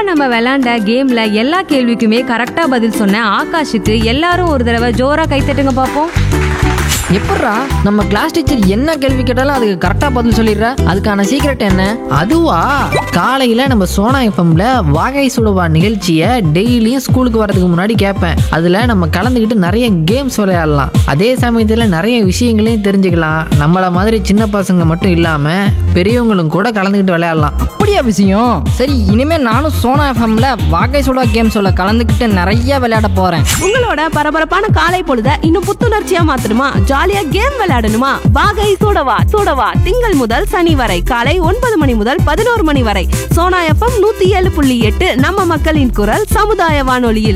இப்ப நம்ம விளையாண்ட கேம்ல எல்லா கேள்விக்குமே கரெக்டா பதில் சொன்ன ஆகாஷுக்கு எல்லாரும் ஒரு தடவை ஜோரா கைத்தட்டுங்க பாப்போம் எப்பட்றா நம்ம கிளாஸ் டீச்சர் என்ன கேள்வி கேட்டாலும் அதுக்கு கரெக்டா பதில் சொல்லிடுற அதுக்கான சீக்ரெட் என்ன அதுவா காலையில நம்ம சோனா எஃப்எம்ல வாகை சுடுவா நிகழ்ச்சியை டெய்லியும் ஸ்கூலுக்கு வரதுக்கு முன்னாடி கேட்பேன் அதுல நம்ம கலந்துக்கிட்டு நிறைய கேம்ஸ் விளையாடலாம் அதே சமயத்துல நிறைய விஷயங்களையும் தெரிஞ்சுக்கலாம் நம்மள மாதிரி சின்ன பசங்க மட்டும் இல்லாம பெரியவங்களும் கூட கலந்துக்கிட்டு விளையாடலாம் அப்படியா விஷயம் சரி இனிமே நானும் சோனா எஃப்எம்ல வாகை சுடா கேம் சொல்ல கலந்துக்கிட்டு நிறைய விளையாட போறேன் உங்களோட பரபரப்பான காலை பொழுத இன்னும் புத்துணர்ச்சியா மாத்தணுமா ஜாலியா கேம் விளையாடணுமா வாகை சூடவா சூடவா திங்கள் முதல் சனி வரை காலை ஒன்பது மணி முதல் பதினோரு மணி வரை சோனா எஃப்எம் நூத்தி ஏழு புள்ளி எட்டு நம்ம மக்களின் குரல் சமுதாய வானொலியில்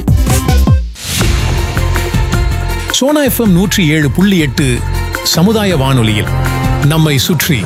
சோனா எஃப்எம் நூற்றி ஏழு புள்ளி எட்டு சமுதாய வானொலியில் நம்மை சுற்றி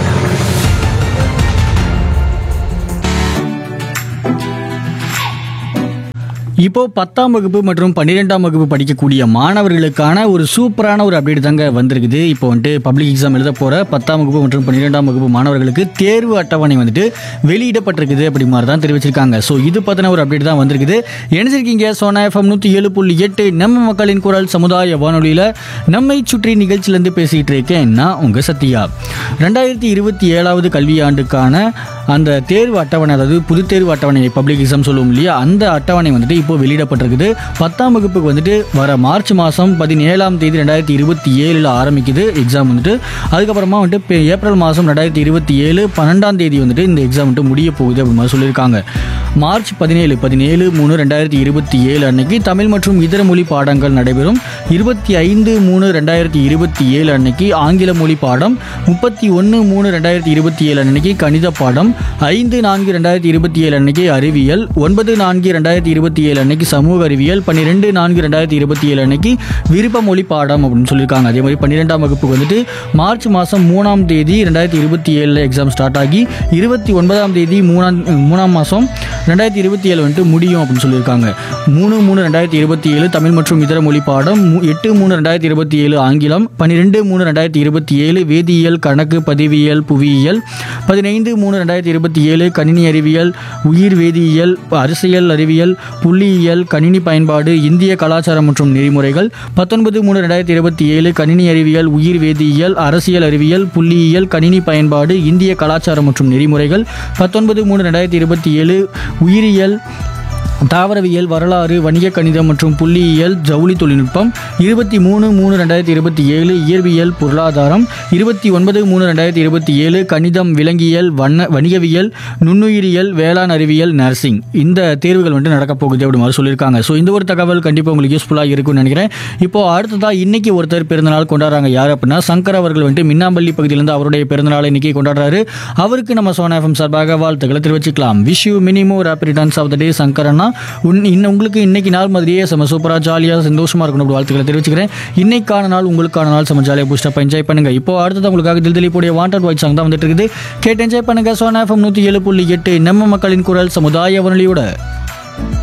இப்போ பத்தாம் வகுப்பு மற்றும் பன்னிரெண்டாம் வகுப்பு படிக்கக்கூடிய மாணவர்களுக்கான ஒரு சூப்பரான ஒரு அப்டேட் தாங்க வந்திருக்குது இப்போ வந்துட்டு பப்ளிக் எக்ஸாம் எழுத போகிற பத்தாம் வகுப்பு மற்றும் பன்னிரெண்டாம் வகுப்பு மாணவர்களுக்கு தேர்வு அட்டவணை வந்துட்டு வெளியிடப்பட்டிருக்குது அப்படி மாதிரி தான் தெரிவிச்சிருக்காங்க ஸோ இது பற்றின ஒரு அப்டேட் தான் வந்திருக்குது நினைச்சிருக்கீங்க சோனா எஃப்எம் நூற்றி ஏழு புள்ளி எட்டு நம்ம மக்களின் குரல் சமுதாய வானொலியில் நம்மை சுற்றி நிகழ்ச்சியிலேருந்து பேசிகிட்டு இருக்கேன் நான் உங்கள் சத்யா ரெண்டாயிரத்தி இருபத்தி ஏழாவது கல்வியாண்டுக்கான அந்த தேர்வு அட்டவணை அதாவது புது தேர்வு அட்டவணை பப்ளிக் எக்ஸாம் சொல்லுவோம் இல்லையா அந்த அட்டவணை வந்துட்டு இப்போ வெளியிடப்பட்டிருக்குது பத்தாம் வகுப்புக்கு வந்துட்டு வர மார்ச் மாதம் பதினேழாம் தேதி ரெண்டாயிரத்தி இருபத்தி ஏழில் ஆரம்பிக்குது எக்ஸாம் வந்துட்டு அதுக்கப்புறமா வந்துட்டு இப்போ ஏப்ரல் மாதம் ரெண்டாயிரத்தி இருபத்தி ஏழு பன்னெண்டாம் தேதி வந்துட்டு இந்த எக்ஸாம் வந்துட்டு முடிய போகுது அப்படி மாதிரி சொல்லியிருக்காங்க மார்ச் பதினேழு பதினேழு மூணு ரெண்டாயிரத்தி இருபத்தி ஏழு அன்னைக்கு தமிழ் மற்றும் இதர மொழி பாடங்கள் நடைபெறும் இருபத்தி ஐந்து மூணு ரெண்டாயிரத்தி இருபத்தி ஏழு அன்னைக்கு ஆங்கில மொழி பாடம் முப்பத்தி ஒன்று மூணு ரெண்டாயிரத்தி இருபத்தி ஏழு அன்னைக்கு கணித பாடம் ஐந்து நான்கு ரெண்டாயிரத்தி இருபத்தி ஏழு அன்னைக்கு அறிவியல் ஒன்பது நான்கு ரெண்டாயிரத்தி இருபத்தி ஏழு அன்னைக்கு சமூக அறிவியல் பன்னிரெண்டு நான்கு ரெண்டாயிரத்தி இருபத்தி ஏழு அன்னைக்கு விருப்ப மொழி பாடம் அப்படின்னு சொல்லியிருக்காங்க அதே மாதிரி பன்னிரெண்டாம் வகுப்புக்கு வந்துட்டு மார்ச் மாதம் மூணாம் தேதி ரெண்டாயிரத்தி இருபத்தி ஏழில் எக்ஸாம் ஸ்டார்ட் ஆகி இருபத்தி ஒன்பதாம் தேதி மூணாம் மூணாம் மாதம் ரெண்டாயிரத்தி இருபத்தி ஏழு வந்துட்டு முடியும் அப்படின்னு சொல்லியிருக்காங்க மூணு மூணு ரெண்டாயிரத்தி இருபத்தி ஏழு தமிழ் மற்றும் இதர மொழி பாடம் மூ- எட்டு மூணு ரெண்டாயிரத்தி இருபத்தி ஏழு ஆங்கிலம் பன்னிரெண்டு மூணு ரெண்டாயிரத்தி இருபத்தி ஏழு வேதியியல் கணக்கு பதிவியல் புவியியல் பதினைந்து மூணு ரெண்டாயிரத்தி இருபத்தி ஏழு கணினி அறிவியல் உயிர் வேதியியல் அரசியல் அறிவியல் புள்ளியியல் கணினி பயன்பாடு இந்திய கலாச்சாரம் மற்றும் நெறிமுறைகள் பத்தொன்பது மூணு ரெண்டாயிரத்தி இருபத்தி ஏழு கணினி அறிவியல் உயிர் வேதியியல் அரசியல் அறிவியல் புள்ளியியல் கணினி பயன்பாடு இந்திய கலாச்சாரம் மற்றும் நெறிமுறைகள் பத்தொன்பது மூணு ரெண்டாயிரத்தி இருபத்தி ஏழு உயிரியல் தாவரவியல் வரலாறு வணிக கணிதம் மற்றும் புள்ளியியல் ஜவுளி தொழில்நுட்பம் இருபத்தி மூணு மூணு ரெண்டாயிரத்தி இருபத்தி ஏழு இயற்பியல் பொருளாதாரம் இருபத்தி ஒன்பது மூணு ரெண்டாயிரத்தி இருபத்தி ஏழு கணிதம் விலங்கியல் வண்ண வணிகவியல் நுண்ணுயிரியல் வேளாண் அறிவியல் நர்சிங் இந்த தேர்வுகள் வந்துட்டு நடக்கப் போகுது அப்படி மாதிரி சொல்லியிருக்காங்க ஸோ இந்த ஒரு தகவல் கண்டிப்பாக உங்களுக்கு யூஸ்ஃபுல்லாக இருக்கும்னு நினைக்கிறேன் இப்போ அடுத்ததாக இன்னைக்கு ஒருத்தர் பிறந்தநாள் கொண்டாடுறாங்க யார் அப்படின்னா சங்கர் அவர்கள் வந்துட்டு மின்னாம்பள்ளி பகுதியிலேருந்து அவருடைய பிறந்தநாளை இன்னைக்கு கொண்டாடுறாரு அவருக்கு நம்ம சோனா எஃப்எம் சார்பாக வாழ்த்துக்களை தெரிவிச்சுக்கலாம் wish you many more happy returns of the day Shankar அண்ணா உன் இன்னும் உங்களுக்கு இன்னைக்கு நாள் மாதிரியே செம சூப்பராக ஜாலியாக சந்தோஷமாக இருக்கணும் அப்படி வாழ்த்துக்களை தெரிவிச்சுக்கிறேன் இன்னைக்கான நாள் உங்களுக்கான நாள் செம ஜாலியாக பூஸ்டப் என்ஜாய் பண்ணுங்க இப்போ அடுத்தது உங்களுக்காக தில் திலீப்புடைய வாண்டட் வாய்ஸ் சாங் தான் வந்துட்டு இருக்குது கேட்டு என்ஜாய் பண்ணுங்க சோனா எஃப்எம் நூற்றி ஏழு புள்ளி எட்டு நம்ம மக்களின் குரல் சமுதாய வானொலியோட